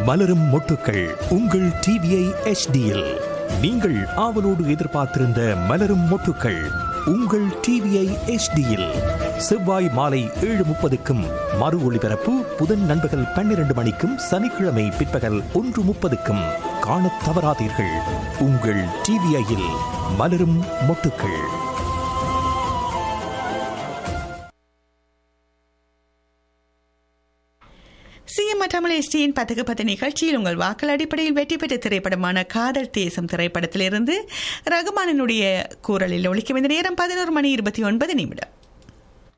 மலரும் மொட்டுக்கள் உங்கள் டிவிஐ எச்டியில் நீங்கள் ஆவலோடு எதிர்பார்த்திருந்த மலரும் மொட்டுக்கள் உங்கள் டிவிஐ எச்டியில் செவ்வாய் மாலை ஏழு முப்பதுக்கும் மறு ஒளிபரப்பு புதன் நண்பகல் பன்னிரண்டு மணிக்கும் சனிக்கிழமை பிற்பகல் ஒன்று முப்பதுக்கும் காணத் தவறாதீர்கள் உங்கள் டிவிஐயில் மலரும் மொட்டுக்கள் சிஎம் தமிழ் எஸ்டியின் பத்துக்கு பத்து நிகழ்ச்சியில் உங்கள் வாக்கள் அடிப்படையில் வெற்றி பெற்ற திரைப்படமான காதல் தேசம் திரைப்படத்திலிருந்து ரகுமானனுடைய கூறலில் ஒழிக்கும் இந்த நேரம் பதினோரு மணி இருபத்தி ஒன்பது நிமிடம்